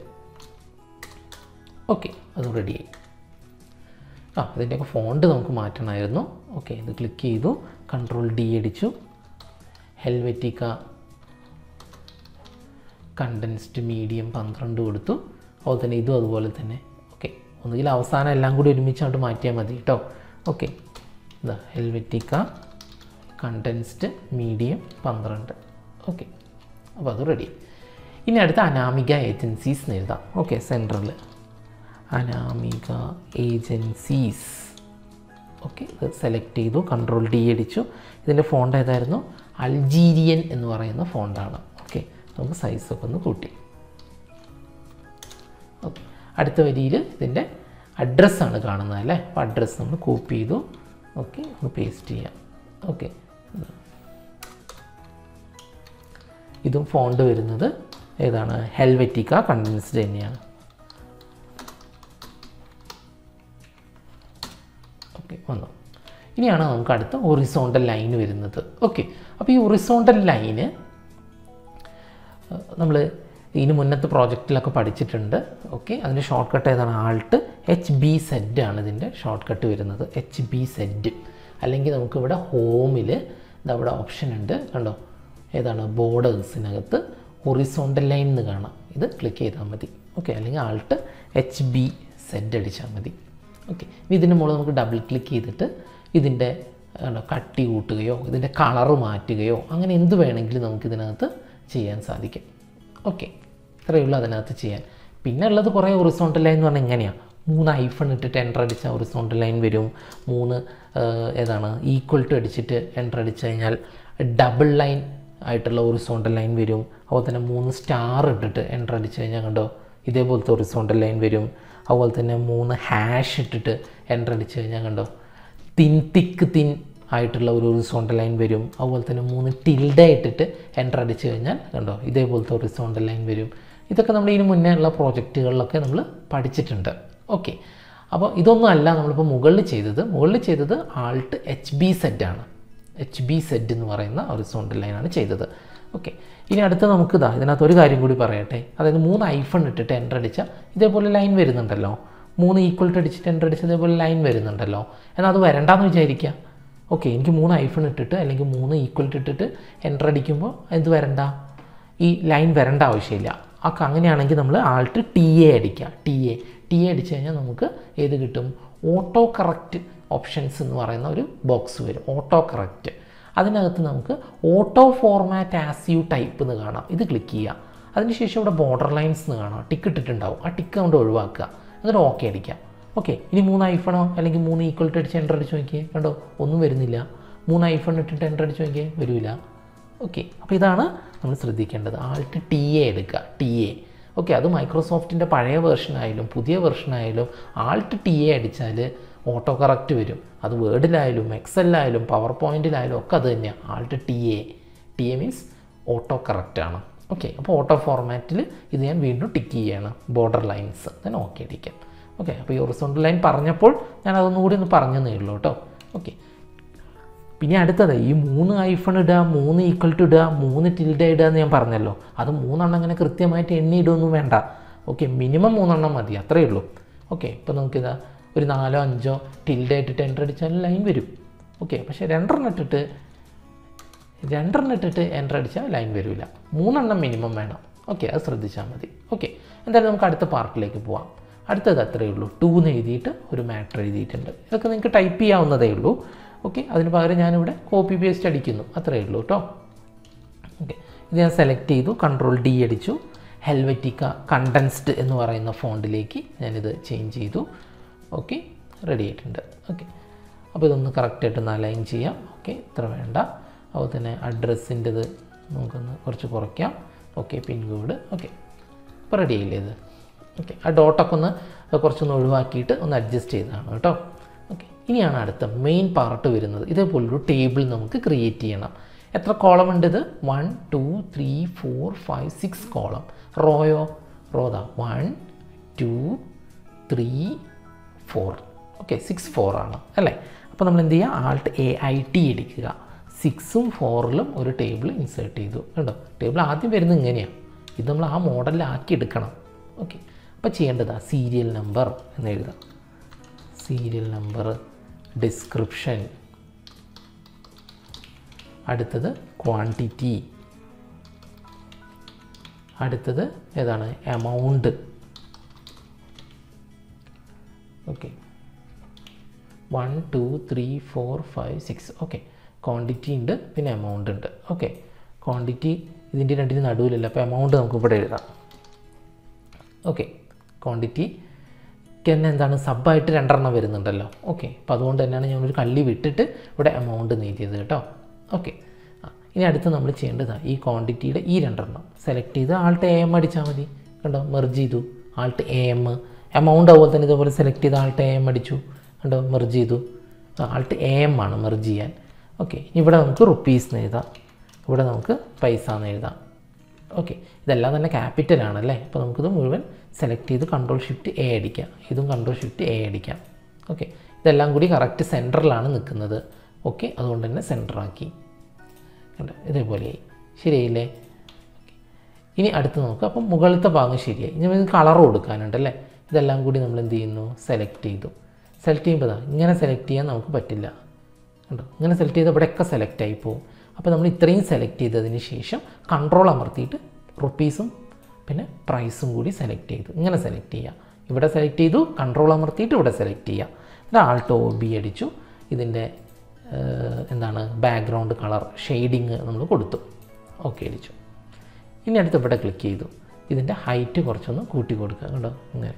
ഓക്കെ അത് റെഡിയായി ആ ഇതിൻ്റെയൊക്കെ ഫോണ്ട് നമുക്ക് മാറ്റണമായിരുന്നു ഓക്കെ ഇത് ക്ലിക്ക് ചെയ്തു കൺട്രോൾ ഡി അടിച്ചു ഹെൽവെറ്റിക്ക കണ്ടൻസ്ഡ് മീഡിയം പന്ത്രണ്ട് കൊടുത്തു അതുപോലെ തന്നെ ഇതും അതുപോലെ തന്നെ ഓക്കെ ഒന്നുകിൽ അവസാനം എല്ലാം കൂടി ഒരുമിച്ച് അങ്ങോട്ട് മാറ്റിയാൽ മതി കേട്ടോ ഓക്കെ ഇതാ ഹെൽവെറ്റിക്ക കണ്ടൻസ്ഡ് മീഡിയം പന്ത്രണ്ട് ഓക്കെ അപ്പോൾ അത് റെഡി ഇനി അടുത്ത അനാമിക ഏജൻസീസ് എന്ന് എഴുതാം okay central Anamika agencies okay ഇത് സെലക്ട് ചെയ്തു കൺട്രോൾ ഡി അടിച്ചു ഇതിൻ്റെ ഫോണ്ട് ഏതായിരുന്നു അൾജീരിയൻ എന്ന് പറയുന്ന ഫോണ്ടാണ് ഓക്കെ നമുക്ക് സൈസൊക്കെ ഒന്ന് കൂട്ടി ഓക്കെ അടുത്ത വരിയിൽ ഇതിൻ്റെ അഡ്രസ്സാണ് കാണുന്നത് അല്ലേ അപ്പോൾ അഡ്രസ്സ് നമ്മൾ കോപ്പി ചെയ്തു ഓക്കെ ഒന്ന് പേസ്റ്റ് ചെയ്യാം ഓക്കെ ഇതും ഫോണ്ട് വരുന്നത് ഏതാണ് ഹെൽവെറ്റിക്ക കണ്ടൻസ്ഡ് തന്നെയാണ് ഓക്കെ വന്നു ഇനിയാണ് നമുക്ക് അടുത്ത ഒറിസോണ്ടൽ ലൈൻ വരുന്നത് ഓക്കെ അപ്പോൾ ഈ ഒറിസോണ്ടൽ ലൈന് നമ്മൾ ഇതിന് മുന്നത്തെ പ്രോജക്റ്റിലൊക്കെ പഠിച്ചിട്ടുണ്ട് ഓക്കെ അതിൻ്റെ ഷോർട്ട് കട്ട് ഏതാണ് ആൾട്ട് എച്ച് ബി സെഡ് ആണ് ഇതിൻ്റെ ഷോർട്ട് കട്ട് വരുന്നത് എച്ച് ബി സെഡ് അല്ലെങ്കിൽ നമുക്കിവിടെ ഹോമിൽ ഇതവിടെ ഓപ്ഷൻ ഉണ്ട് കണ്ടോ ഏതാണ് ബോർഡേഴ്സിനകത്ത് ഹൊറിസോണ്ടൽ ലൈൻ എന്ന് കാണാം ഇത് ക്ലിക്ക് ചെയ്താൽ മതി ഓക്കെ അല്ലെങ്കിൽ ആൾട്ട് എച്ച് ബി സെഡ് അടിച്ചാൽ മതി ഓക്കെ ഇനി ഇതിൻ്റെ മുകളിൽ നമുക്ക് ഡബിൾ ക്ലിക്ക് ചെയ്തിട്ട് ഇതിൻ്റെ കട്ടി കൂട്ടുകയോ ഇതിൻ്റെ കളറ് മാറ്റുകയോ അങ്ങനെ എന്ത് വേണമെങ്കിലും നമുക്ക് ഇതിനകത്ത് ചെയ്യാൻ സാധിക്കും ഓക്കെ ഇത്രയേ ഉള്ളൂ അതിനകത്ത് ചെയ്യാൻ പിന്നെ ഉള്ളത് കുറേ ഒറിസോണ്ടൽ ലൈൻ എന്ന് പറഞ്ഞാൽ എങ്ങനെയാണ് മൂന്ന് ഐഫൺ ഇട്ടിട്ട് എൻ്റർ അടിച്ചാൽ ഒറിസോണ്ടൽ ലൈൻ വരും മൂന്ന് ഏതാണ് ഈക്വൽ ടു അടിച്ചിട്ട് എൻ്റർ അടിച്ച് കഴിഞ്ഞാൽ ഡബിൾ ലൈൻ ആയിട്ടുള്ള ഒറിസോണ്ടൽ ലൈൻ വരും അതുപോലെ തന്നെ മൂന്ന് സ്റ്റാർ ഇട്ടിട്ട് എൻ്റർ അടിച്ച് കഴിഞ്ഞാൽ കണ്ടോ ഇതേപോലത്തെ ഒറിസോണ്ടൽ ലൈൻ വരും അതുപോലെ തന്നെ മൂന്ന് ഹാഷ് ഇട്ടിട്ട് എൻ്റർ അടിച്ച് കഴിഞ്ഞാൽ കണ്ടോ തിൻ തിക്ക് തിൻ ആയിട്ടുള്ള ഒരു ഹൊറിസോണ്ടൽ ലൈൻ വരും അതുപോലെ തന്നെ മൂന്ന് ടിൽഡ ഇട്ടിട്ട് എൻ്റർ അടിച്ച് കഴിഞ്ഞാൽ കണ്ടോ ഇതേപോലത്തെ ഹൊറിസോണ്ടൽ ലൈൻ വരും ഇതൊക്കെ നമ്മൾ ഇതിന് മുന്നേ ഉള്ള പ്രോജക്റ്റുകളിലൊക്കെ നമ്മൾ പഠിച്ചിട്ടുണ്ട് ഓക്കെ അപ്പോൾ ഇതൊന്നും അല്ല നമ്മളിപ്പോൾ മുകളിൽ ചെയ്തത് മുകളിൽ ചെയ്തത് ആൾട്ട് എച്ച് ബി സെറ്റ് ആണ് എച്ച് ബി സെറ്റ് എന്ന് പറയുന്ന ഹൊറിസോണ്ടൽ ലൈനാണ് ചെയ്തത് ഓക്കെ ഇനി അടുത്ത നമുക്ക് ഇതാ ഇതിനകത്ത് ഒരു കാര്യം കൂടി പറയട്ടെ അതായത് മൂന്ന് ഐഫൺ ഇട്ടിട്ട് എൻ്റർ അടിച്ചാൽ ഇതേപോലെ ലൈൻ വരുന്നുണ്ടല്ലോ മൂന്ന് ഈക്വൽ ടു അടിച്ചിട്ട് എൻ്റർ അടിച്ച് ഇതേപോലെ ലൈൻ വരുന്നുണ്ടല്ലോ എന്നാൽ അത് വരണ്ടാന്ന് വിചാരിക്കുക ഓക്കെ എനിക്ക് മൂന്ന് ഐഫൺ ഇട്ടിട്ട് അല്ലെങ്കിൽ മൂന്ന് ഈക്വൽ ഇട്ടിട്ട് എൻ്റർ അടിക്കുമ്പോൾ എന്ത് വരണ്ട ഈ ലൈൻ വരേണ്ട ആവശ്യമില്ല ഒക്കെ അങ്ങനെയാണെങ്കിൽ നമ്മൾ ആൾട്ട് ടി എ അടിക്കുക ടി എ ടി എ അടിച്ച് കഴിഞ്ഞാൽ നമുക്ക് ഏത് കിട്ടും ഓട്ടോ കറക്റ്റ് ഓപ്ഷൻസ് എന്ന് പറയുന്ന ഒരു ബോക്സ് വരും ഓട്ടോ കറക്റ്റ് അതിനകത്ത് നമുക്ക് auto format as you type എന്ന് കാണാം ഇത് ക്ലിക്ക് ചെയ്യുക അതിനുശേഷം ഇവിടെ ബോർഡർ ലൈൻസ് എന്ന് കാണാം ടിക്ക് ഇട്ടിട്ടുണ്ടാവും ആ ടിക്ക് കൊണ്ട് ഒഴിവാക്കുക എന്നിട്ട് ഓക്കെ അടിക്കാം ഓക്കെ ഇനി മൂന്ന് ഐഫണോ അല്ലെങ്കിൽ മൂന്ന് ഈക്വൽ ടു അടിച്ച് എൻ്റർ അടിച്ച് നോക്കിയേ കണ്ടോ ഒന്നും വരുന്നില്ല മൂന്ന് ഐഫോൺ ഇട്ടിട്ട് എൻ്റർ അടിച്ച് നോക്കിയേ വരില്ല ഓക്കെ അപ്പോൾ ഇതാണ് നമ്മൾ ശ്രദ്ധിക്കേണ്ടത് ആൾട്ട് ടി എ എടുക്കുക ടി എ ഓക്കെ അത് മൈക്രോസോഫ്റ്റിൻ്റെ പഴയ വെർഷനായാലും പുതിയ വെർഷനായാലും ആൾട്ട് ടി എ അടിച്ചാൽ ഓട്ടോ കറക്റ്റ് വരും അത് വേർഡിലായാലും എക്സലിലായാലും പവർ പോയിൻറ്റിലായാലും ഒക്കെ അത് തന്നെയാണ് alt T A T A means auto കറക്റ്റാണ് ഓക്കെ അപ്പോൾ ഓട്ടോ ഫോർമാറ്റിൽ ഇത് ഞാൻ വീണ്ടും ടിക്ക് ചെയ്യാണ് ബോർഡർ ലൈൻസ് ഞാൻ ഓക്കെ അടിക്കാം ഓക്കെ അപ്പോൾ ഈ ഒറിസോണ്ടൽ ലൈൻ പറഞ്ഞപ്പോൾ ഞാൻ അതൊന്നും കൂടി ഒന്ന് പറഞ്ഞതേ ഉള്ളൂ കേട്ടോ ഓക്കെ പിന്നെ അടുത്തത് ഈ മൂന്ന് ഐഫോൺ ഇടുക മൂന്ന് ഈക്വൽ ടു ഇടുക മൂന്ന് ടിൽഡ ഇടുക എന്ന് ഞാൻ പറഞ്ഞല്ലോ അത് മൂന്നെണ്ണം അങ്ങനെ കൃത്യമായിട്ട് എണ്ണി ഇടുകയൊന്നും വേണ്ട ഓക്കെ മിനിമം മൂന്നെണ്ണം മതി അത്രയേ ഉള്ളൂ ഓക്കെ ഇപ്പോൾ നമുക്കിതാ ഒരു നാലോ അഞ്ചോ ടിൽഡ ഇട്ടിട്ട് എൻ്റർ അടിച്ചാൽ ലൈൻ വരും ഓക്കെ പക്ഷേ രണ്ടെണ്ണം ഇട്ടിട്ട് രണ്ടെണ്ണം ഇട്ടിട്ട് എൻ്റർ അടിച്ചാൽ ലൈൻ വരില്ല മൂന്നെണ്ണം മിനിമം വേണം ഓക്കെ അത് ശ്രദ്ധിച്ചാൽ മതി ഓക്കെ എന്തായാലും നമുക്ക് അടുത്ത പാർട്ടിലേക്ക് പോവാം അടുത്തത് അത്രയേ ഉള്ളൂ ടൂ എന്ന് എഴുതിയിട്ട് ഒരു മാറ്റർ എഴുതിയിട്ടുണ്ട് ഇതൊക്കെ നിങ്ങൾക്ക് ടൈപ്പ് ചെയ്യാവുന്നതേ ഉള്ളൂ ഓക്കെ അതിന് പകരം ഞാനിവിടെ കോപ്പി പേസ്റ്റ് അടിക്കുന്നു അത്രയേ ഉള്ളൂ കേട്ടോ ഓക്കെ ഇത് ഞാൻ സെലക്ട് ചെയ്തു കൺട്രോൾ ഡി അടിച്ചു ഹെൽവറ്റിക്ക കണ്ടൻസ്ഡ് എന്ന് പറയുന്ന ഫോണ്ടിലേക്ക് ഞാനിത് ചേഞ്ച് ചെയ്തു ഓക്കെ റെഡി ആയിട്ടുണ്ട് ഓക്കെ അപ്പോൾ ഇതൊന്ന് കറക്റ്റായിട്ട് ഒന്ന് അലൈൻ ചെയ്യാം ഓക്കെ ഇത്ര വേണ്ട അതുപോലെ തന്നെ അഡ്രസ്സിൻ്റെത് നമുക്കൊന്ന് കുറച്ച് കുറയ്ക്കാം ഓക്കെ പിൻകോഡ് ഓക്കെ ഇപ്പോൾ റെഡി ആയില്ലേ ഇത് ഓക്കെ ആ ഡോട്ടൊക്കെ ഒന്ന് കുറച്ചൊന്ന് ഒഴിവാക്കിയിട്ട് ഒന്ന് അഡ്ജസ്റ്റ് ചെയ്തതാണ് കേട്ടോ ഓക്കെ ഇനിയാണ് അടുത്ത മെയിൻ പാർട്ട് വരുന്നത് ഇതേപോലൊരു ടേബിൾ നമുക്ക് ക്രിയേറ്റ് ചെയ്യണം എത്ര കോളം ഉണ്ട് ഇത് one two three four five six column റോയോ റോതാ one two three four okay six four ആണ് അല്ലേ അപ്പോൾ നമ്മൾ എന്ത് ചെയ്യുക ആൾട്ട് എ ഐ ടി എടുക്കുക സിക്സും ഫോറിലും ഒരു ടേബിൾ ഇൻസേർട്ട് ചെയ്തു കണ്ടോ ടേബിൾ ആദ്യം വരുന്നത് ഇങ്ങനെയാണ് ഇത് നമ്മൾ ആ മോഡലിലാക്കി എടുക്കണം ഓക്കെ അപ്പോൾ ചെയ്യേണ്ടതാ സീരിയൽ നമ്പർ എന്ന് എഴുതാം സീരിയൽ നമ്പർ ഡിസ്ക്രിപ്ഷൻ അടുത്തത് ക്വാണ്ടിറ്റി അടുത്തത് ഏതാണ് amount okay one two three four five six okay quantity ഉണ്ട് പിന്നെ എമൗണ്ട് ഉണ്ട് ഓക്കെ ക്വാണ്ടിറ്റി ഇതിൻ്റെ രണ്ടിന് നടുവിലല്ല അപ്പോൾ എമൗണ്ട് നമുക്ക് ഇവിടെ എഴുതാം ഓക്കെ ക്വാണ്ടിറ്റി തന്നെ എന്താണ് സബ്ബായിട്ട് രണ്ടെണ്ണം വരുന്നുണ്ടല്ലോ ഓക്കെ അപ്പോൾ അതുകൊണ്ട് തന്നെയാണ് ഞാൻ ഒരു കള്ളി വിട്ടിട്ട് ഇവിടെ എമൗണ്ട് നീക്കിയത് കേട്ടോ ഓക്കെ ഇനി അടുത്ത് നമ്മൾ ചെയ്യേണ്ടതാണ് ഈ ക്വാണ്ടിറ്റിയുടെ ഈ രണ്ടെണ്ണം സെലക്ട് ചെയ്ത് ആൾട്ട് എ എം അടിച്ചാൽ മതി കണ്ടോ മെർജ് ചെയ്തു ആൾട്ട് എ എം എമൗണ്ട് അതുപോലെ തന്നെ ഇതുപോലെ സെലക്ട് ചെയ്ത് ആൾട്ട് എ എം അടിച്ചു കണ്ടോ മെർജ് ചെയ്തു ആൾട്ട് എ എം ആണ് മെർജ് ചെയ്യാൻ ഓക്കെ ഇവിടെ നമുക്ക് റുപ്പീസ് എന്ന് എഴുതാം ഇവിടെ നമുക്ക് പൈസ എന്ന് എഴുതാം ഓക്കെ ഇതെല്ലാം തന്നെ ക്യാപിറ്റലാണ് അല്ലേ അപ്പോൾ നമുക്കിത് മുഴുവൻ സെലക്ട് ചെയ്ത് കൺട്രോൾ ഷിഫ്റ്റ് എ അടിക്കാം ഇതും കൺട്രോൾ ഷിഫ്റ്റ് എ അടിക്കാം ഓക്കെ ഇതെല്ലാം കൂടി കറക്റ്റ് സെൻറ്ററിലാണ് നിൽക്കുന്നത് ഓക്കെ അതുകൊണ്ട് തന്നെ സെൻറ്ററാക്കി കണ്ടോ ഇതേപോലെയായി ശരിയായില്ലേ ഇനി അടുത്ത് നോക്കുക അപ്പം മുകളിലത്തെ ഭാഗം ശരിയായി ഇനി നമുക്ക് കളർ കൊടുക്കാനുണ്ട് അല്ലേ ഇതെല്ലാം കൂടി നമ്മൾ എന്ത് ചെയ്യുന്നു സെലക്ട് ചെയ്തു സെലക്ട് ചെയ്യുമ്പോൾ ദാ ഇങ്ങനെ സെലക്ട് ചെയ്യാൻ നമുക്ക് പറ്റില്ല കണ്ടോ ഇങ്ങനെ സെലക്ട് ചെയ്ത് ഇവിടെയൊക്കെ സെലക്ട് ആയി പോകും അപ്പോൾ നമ്മൾ ഇത്രയും സെലക്ട് ചെയ്തതിന് ശേഷം കൺട്രോൾ അമർത്തിയിട്ട് റുപ്പീസും പിന്നെ പ്രൈസും കൂടി സെലക്ട് ചെയ്തു ഇങ്ങനെ സെലക്ട് ചെയ്യുക ഇവിടെ സെലക്ട് ചെയ്തു കൺട്രോൾ അമർത്തിയിട്ട് ഇവിടെ സെലക്ട് ചെയ്യുക ഇത് ആൾട്ടോ ബി അടിച്ചു ഇതിൻ്റെ എന്താണ് ബാക്ക്ഗ്രൗണ്ട് കളർ ഷെയ്ഡിങ് നമ്മൾ കൊടുത്തു ഓക്കെ അടിച്ചു ഇനി അടുത്ത് ഇവിടെ ക്ലിക്ക് ചെയ്തു ഇതിൻ്റെ ഹൈറ്റ് കുറച്ചൊന്ന് കൂട്ടി കൊടുക്കുക കേട്ടോ ഇങ്ങനെ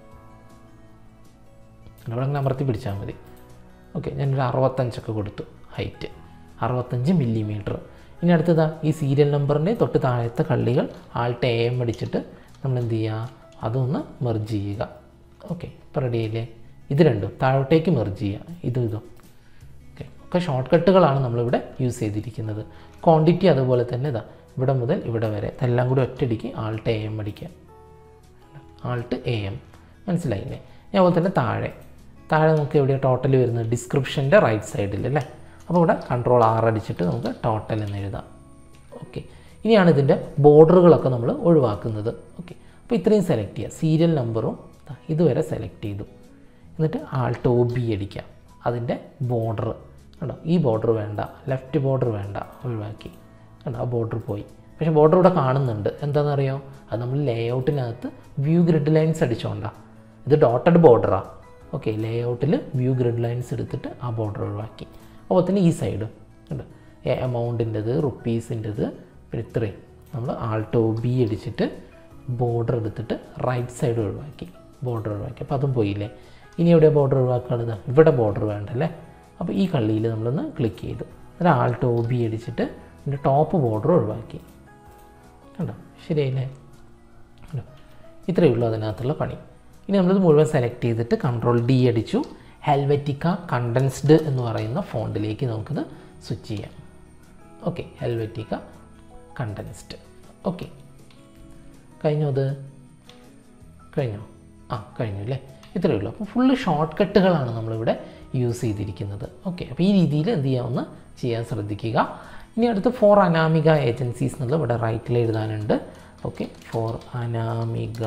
അവിടെ അങ്ങനെ അമർത്തി പിടിച്ചാൽ മതി ഓക്കെ ഞാനൊരു അറുപത്തഞ്ചൊക്കെ കൊടുത്തു ഹൈറ്റ് അറുപത്തഞ്ച് മില്ലിമീറ്റർ ഇനി അടുത്തതാ ഈ സീരിയൽ നമ്പറിൻ്റെ തൊട്ട് താഴത്തെ കള്ളികൾ ആൾട്ട് എ എം അടിച്ചിട്ട് നമ്മൾ എന്ത് ചെയ്യുക അതൊന്ന് മെർജ് ചെയ്യുക ഓക്കെ ഇപ്പോൾ റെഡി ആയില്ലേ ഇത് രണ്ടും താഴോട്ടേക്ക് മെർജ് ചെയ്യുക ഇതും ഇതും ഓക്കെ ഒക്കെ ഷോർട്ട് കട്ടുകളാണ് നമ്മളിവിടെ യൂസ് ചെയ്തിരിക്കുന്നത് ക്വാണ്ടിറ്റി അതുപോലെ തന്നെ ഇതാ ഇവിടെ മുതൽ ഇവിടെ വരെ ഇതെല്ലാം കൂടി ഒറ്റയടിക്ക് ആൾട്ട് എ എം അടിക്കുക ആൾട്ട് എ എം മനസ്സിലായില്ലേ അതുപോലെ തന്നെ താഴെ താഴെ നമുക്ക് എവിടെയാണ് ടോട്ടൽ വരുന്നത് ഡിസ്ക്രിപ്ഷൻ്റെ റൈറ്റ് സൈഡിൽ അല്ലേ അപ്പോൾ ഇവിടെ കൺട്രോൾ ആർ അടിച്ചിട്ട് നമുക്ക് ടോട്ടൽ എന്ന് എഴുതാം ഓക്കെ ഇനിയാണ് ഇതിൻ്റെ ബോർഡറുകളൊക്കെ നമ്മൾ ഒഴിവാക്കുന്നത് ഓക്കെ അപ്പോൾ ഇത്രയും സെലക്ട് ചെയ്യുക സീരിയൽ നമ്പറും ദാ ഇതുവരെ സെലക്ട് ചെയ്തു എന്നിട്ട് ആൾട്ട് ഒ ബി അടിക്കാം അതിൻ്റെ ബോർഡർ കണ്ടോ ഈ ബോർഡർ വേണ്ട ലെഫ്റ്റ് ബോർഡർ വേണ്ട ഒഴിവാക്കി കണ്ടോ ആ ബോർഡർ പോയി പക്ഷേ ബോർഡർ ഇവിടെ കാണുന്നുണ്ട് എന്താണെന്നറിയോ അത് നമ്മൾ ലേഔട്ടിനകത്ത് വ്യൂ ഗ്രിഡ് ലൈൻസ് അടിച്ചുകൊണ്ടാണ് ഇത് ഡോട്ടഡ് ബോർഡറാണ് ഓക്കെ ലേഔട്ടിൽ വ്യൂ ഗ്രിഡ് ലൈൻസ് എടുത്തിട്ട് ആ ബോർഡർ ഒഴിവാക്കി അപ്പോൾ തന്നെ ഈ സൈഡും കണ്ടോ എമൗണ്ടിൻ്റെത് റുപ്പീസിൻ്റെത് പിന്നെ ഇത്രയും നമ്മൾ ആൾട്ടോ ബി അടിച്ചിട്ട് ബോർഡർ എടുത്തിട്ട് റൈറ്റ് സൈഡ് ഒഴിവാക്കി ബോർഡർ ഒഴിവാക്കി അപ്പോൾ അതും പോയില്ലേ ഇനി എവിടെ ബോർഡർ ഒഴിവാക്കുകയാണിത് ഇവിടെ ബോർഡർ വേണ്ടല്ലേ അപ്പോൾ ഈ കള്ളിയിൽ നമ്മളൊന്ന് ക്ലിക്ക് ചെയ്തു എന്നിട്ട് ആൾട്ടോ ബി അടിച്ചിട്ട് ഇതിൻ്റെ ടോപ്പ് ബോർഡർ ഒഴിവാക്കി കണ്ടോ ശരിയല്ലേ കണ്ടോ ഇത്രയേ ഉള്ളൂ അതിനകത്തുള്ള പണി ഇനി നമ്മളിത് മുഴുവൻ സെലക്ട് ചെയ്തിട്ട് കൺട്രോൾ ഡി അടിച്ചു ഹെൽവറ്റിക്ക കണ്ടൻസ്ഡ് എന്ന് പറയുന്ന ഫോണ്ടിലേക്ക് നമുക്കിത് സ്വിച്ച് ചെയ്യാം ഓക്കെ ഹെൽവറ്റിക്ക കണ്ടൻസ്ഡ് ഓക്കെ കഴിഞ്ഞോ അത് കഴിഞ്ഞോ ആ കഴിഞ്ഞു അല്ലേ ഇത്രയേ ഉള്ളൂ അപ്പോൾ ഫുള്ള് ഷോർട്ട് കട്ടുകളാണ് നമ്മളിവിടെ യൂസ് ചെയ്തിരിക്കുന്നത് ഓക്കെ അപ്പോൾ ഈ രീതിയിൽ എന്ത് ചെയ്യാമെന്ന് ചെയ്യാൻ ശ്രദ്ധിക്കുക ഇനി അടുത്ത് ഫോർ അനാമിക ഏജൻസീസ് എന്നുള്ളത് ഇവിടെ റൈറ്റിൽ എഴുതാനുണ്ട് okay for Anamika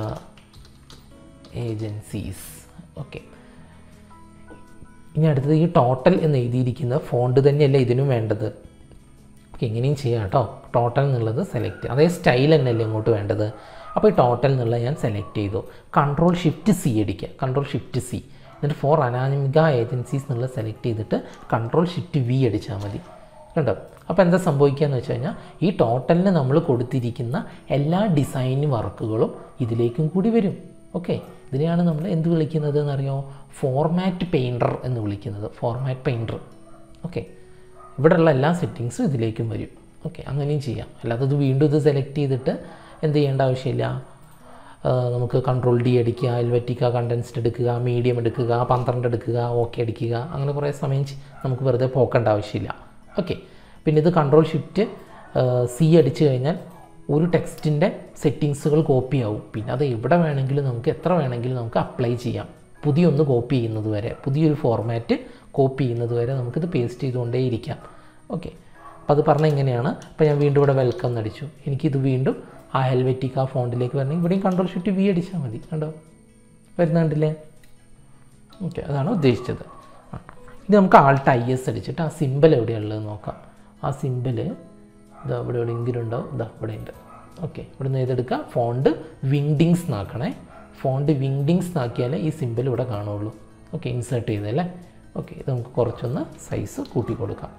agencies okay ഇനി അടുത്തത് ഈ ടോട്ടൽ എന്ന് എഴുതിയിരിക്കുന്ന ഫോണ്ട് തന്നെയല്ല ഇതിനും വേണ്ടത് ഓക്കെ എങ്ങനെയും ചെയ്യാം കേട്ടോ ടോട്ടൽ എന്നുള്ളത് സെലക്ട് അതേ സ്റ്റൈൽ തന്നെയല്ലേ ഇങ്ങോട്ട് വേണ്ടത് അപ്പോൾ ഈ ടോട്ടൽ എന്നുള്ളത് ഞാൻ സെലക്ട് ചെയ്തു കൺട്രോൾ ഷിഫ്റ്റ് സി അടിക്കുക കൺട്രോൾ ഷിഫ്റ്റ് സി എന്നിട്ട് ഫോർ അനാമിക ഏജൻസീസ് എന്നുള്ളത് സെലക്ട് ചെയ്തിട്ട് കൺട്രോൾ ഷിഫ്റ്റ് വി അടിച്ചാൽ മതി കണ്ടോ അപ്പോൾ എന്താ സംഭവിക്കുക എന്ന് വെച്ച് കഴിഞ്ഞാൽ ഈ ടോട്ടലിന് നമ്മൾ കൊടുത്തിരിക്കുന്ന എല്ലാ ഡിസൈൻ വർക്കുകളും ഇതിലേക്കും കൂടി വരും ഓക്കെ ഇതിനെയാണ് നമ്മൾ എന്ത് വിളിക്കുന്നത് എന്നറിയോ ഫോർമാറ്റ് പെയിൻറ്റർ എന്ന് വിളിക്കുന്നത് ഫോർമാറ്റ് പെയിൻറ്റർ ഓക്കെ ഇവിടെയുള്ള എല്ലാ സെറ്റിങ്സും ഇതിലേക്കും വരും ഓക്കെ അങ്ങനെയും ചെയ്യാം അല്ലാതെ ഇത് വീണ്ടും ഇത് സെലക്ട് ചെയ്തിട്ട് എന്ത് ചെയ്യേണ്ട ആവശ്യമില്ല ആ, നമുക്ക് കൺട്രോൾ ഡി അടിക്കുക എൽവറ്റിക്ക കണ്ടൻസ്ഡ് എടുക്കുക മീഡിയം എടുക്കുക പന്ത്രണ്ട് എടുക്കുക ഓക്കെ അടിക്കുക അങ്ങനെ കുറേ സമയം ചി- നമുക്ക് വെറുതെ പോക്കേണ്ട ആവശ്യമില്ല ഓക്കെ പിന്നെ ഇത് കൺട്രോൾ ഷിഫ്റ്റ് സി അടിച്ചു കഴിഞ്ഞാൽ ഒരു ടെക്സ്റ്റിൻ്റെ സെറ്റിങ്സുകൾ കോപ്പി ആവും പിന്നെ അത് എവിടെ വേണമെങ്കിലും നമുക്ക് എത്ര വേണമെങ്കിലും നമുക്ക് അപ്ലൈ ചെയ്യാം പുതിയൊന്ന് കോപ്പി ചെയ്യുന്നത് വരെ പുതിയൊരു ഫോർമാറ്റ് കോപ്പി ചെയ്യുന്നത് വരെ നമുക്കിത് പേസ്റ്റ് ചെയ്തുകൊണ്ടേ ഇരിക്കാം ഓക്കെ അപ്പോൾ അത് പറഞ്ഞാൽ ഇങ്ങനെയാണ് അപ്പോൾ ഞാൻ വീണ്ടും ഇവിടെ വെൽക്കം എന്നടിച്ചു എനിക്കിത് വീണ്ടും ആ ഹെൽവെറ്റിക് ആ ഫോണ്ടിലേക്ക് വരണമെങ്കിൽ ഇവിടെയും കൺട്രോൾ ഷിഫ്റ്റ് വി അടിച്ചാൽ മതി കണ്ടോ വരുന്നുണ്ടല്ലേ ഓക്കെ അതാണ് ഉദ്ദേശിച്ചത് ആ. ഇത് നമുക്ക് ആൾട്ട് ഐ എസ് അടിച്ചിട്ട് ആ സിമ്പിൾ എവിടെയുള്ളത് നോക്കാം ആ സിമ്പിൾ ഇതാ ഇവിടെ എവിടെയെങ്കിലും ഉണ്ടാവും ഇതാ ഇവിടെ ഉണ്ട് ഓക്കെ ഇവിടെ നിന്ന് ഏതെടുക്കുക ഫോണ്ട് വിങ്ഡിങ്സ് എന്നാക്കണേ ഫോണ്ട് വിങ്ഡിങ്സ് എന്നാക്കിയാലേ ഈ സിമ്പിൾ ഇവിടെ കാണുള്ളൂ ഓക്കെ ഇൻസേർട്ട് ചെയ്തല്ലേ ഓക്കെ ഇത് നമുക്ക് കുറച്ചൊന്ന് സൈസ് കൂട്ടി കൊടുക്കാം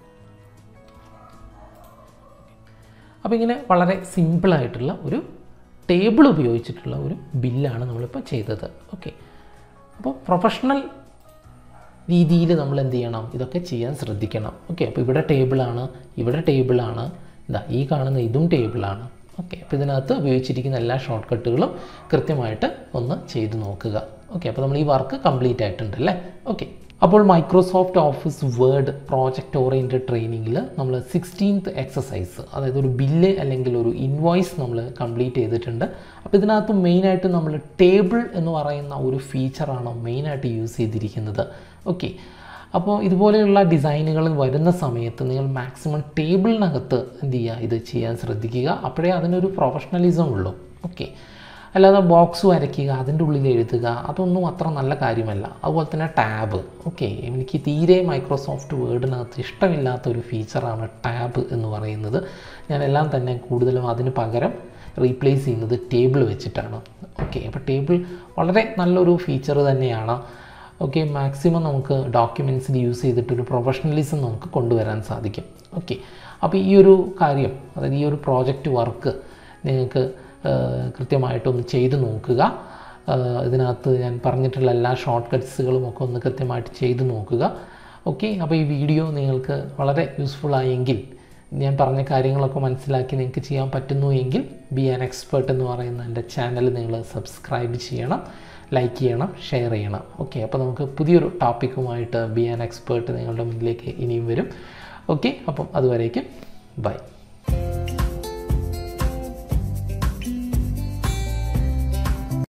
അപ്പോൾ ഇങ്ങനെ വളരെ സിമ്പിളായിട്ടുള്ള ഒരു ടേബിൾ ഉപയോഗിച്ചിട്ടുള്ള ഒരു ബില്ലാണ് നമ്മളിപ്പോൾ ചെയ്തത് ഓക്കെ അപ്പോൾ പ്രൊഫഷണൽ രീതിയിൽ നമ്മൾ എന്ത് ചെയ്യണം ഇതൊക്കെ ചെയ്യാൻ ശ്രദ്ധിക്കണം ഓക്കെ അപ്പോൾ ഇവിടെ ടേബിളാണ് ഇവിടെ ടേബിളാണ് ഇതാ ഈ കാണുന്ന ഇതും ടേബിളാണ് ഓക്കെ അപ്പോൾ ഇതിനകത്ത് ഉപയോഗിച്ചിരിക്കുന്ന എല്ലാ ഷോർട്ട് കട്ടുകളും കൃത്യമായിട്ട് ഒന്ന് ചെയ്ത് നോക്കുക ഓക്കെ അപ്പോൾ നമ്മൾ ഈ വർക്ക് കംപ്ലീറ്റ് ആയിട്ടുണ്ട് അല്ലേ ഓക്കെ അപ്പോൾ Microsoft office word project oriented ട്രെയിനിങ്ങിൽ നമ്മൾ സിക്സ്റ്റീൻത്ത് എക്സസൈസ് അതായത് ഒരു ബില്ല് അല്ലെങ്കിൽ ഒരു ഇൻവോയ്സ് നമ്മൾ കംപ്ലീറ്റ് ചെയ്തിട്ടുണ്ട് അപ്പോൾ ഇതിനകത്ത് മെയിനായിട്ട് നമ്മൾ ടേബിൾ എന്ന് പറയുന്ന ഒരു ഫീച്ചറാണ് മെയിനായിട്ട് യൂസ് ചെയ്തിരിക്കുന്നത് ഓക്കെ അപ്പോൾ ഇതുപോലെയുള്ള ഡിസൈനുകൾ വരുന്ന സമയത്ത് നിങ്ങൾ മാക്സിമം ടേബിളിനകത്ത് എന്ത് ചെയ്യുക ഇത് ചെയ്യാൻ ശ്രദ്ധിക്കുക അപ്പോഴേ അതിനൊരു പ്രൊഫഷണലിസം ഉള്ളൂ ഓക്കെ അല്ലാതെ ബോക്സ് വരയ്ക്കുക അതിൻ്റെ ഉള്ളിൽ എഴുതുക അതൊന്നും അത്ര നല്ല കാര്യമല്ല അതുപോലെ തന്നെ ടാബ് ഓക്കെ എനിക്ക് തീരെ മൈക്രോസോഫ്റ്റ് വേർഡിനകത്ത് ഇഷ്ടമില്ലാത്ത ഒരു ഫീച്ചറാണ് ടാബ് എന്ന് പറയുന്നത് ഞാനെല്ലാം തന്നെ കൂടുതലും അതിന് പകരം റീപ്ലേസ് ചെയ്യുന്നത് ടേബിൾ വെച്ചിട്ടാണ് ഓക്കെ അപ്പോൾ ടേബിൾ വളരെ നല്ലൊരു ഫീച്ചർ തന്നെയാണ് ഓക്കെ മാക്സിമം നമുക്ക് ഡോക്യുമെൻറ്റ്സിൽ യൂസ് ചെയ്തിട്ടൊരു പ്രൊഫഷണലിസം നമുക്ക് കൊണ്ടുവരാൻ സാധിക്കും ഓക്കെ അപ്പോൾ ഈ ഒരു കാര്യം അതായത് ഈ ഒരു പ്രോജക്റ്റ് വർക്ക് നിങ്ങൾക്ക് ഏഹ്, കൃത്യമായിട്ടൊന്ന് ചെയ്ത് നോക്കുക ഏഹ്, ഇതിനകത്ത് ഞാൻ പറഞ്ഞിട്ടുള്ള എല്ലാ ഷോർട്ട് കട്ട്സുകളും ഒക്കെ ഒന്ന് കൃത്യമായിട്ട് ചെയ്ത് നോക്കുക ഓക്കെ അപ്പോൾ ഈ വീഡിയോ നിങ്ങൾക്ക് വളരെ യൂസ്ഫുൾ ആയെങ്കിൽ ഞാൻ പറഞ്ഞ കാര്യങ്ങളൊക്കെ മനസ്സിലാക്കി നിങ്ങൾക്ക് ചെയ്യാൻ പറ്റുന്നു എങ്കിൽ ബി ആൻ എക്സ്പേർട്ട് എന്ന് പറയുന്ന എൻ്റെ ചാനൽ നിങ്ങൾ സബ്സ്ക്രൈബ് ചെയ്യണം ലൈക്ക് ചെയ്യണം ഷെയർ ചെയ്യണം ഓക്കെ അപ്പോൾ നമുക്ക് പുതിയൊരു ടോപ്പിക്കുമായിട്ട് ബി ആൻ എക്സ്പേർട്ട് നിങ്ങളുടെ മുന്നിലേക്ക് ഇനിയും വരും ഓക്കെ അപ്പം അതുവരേക്കും ബൈ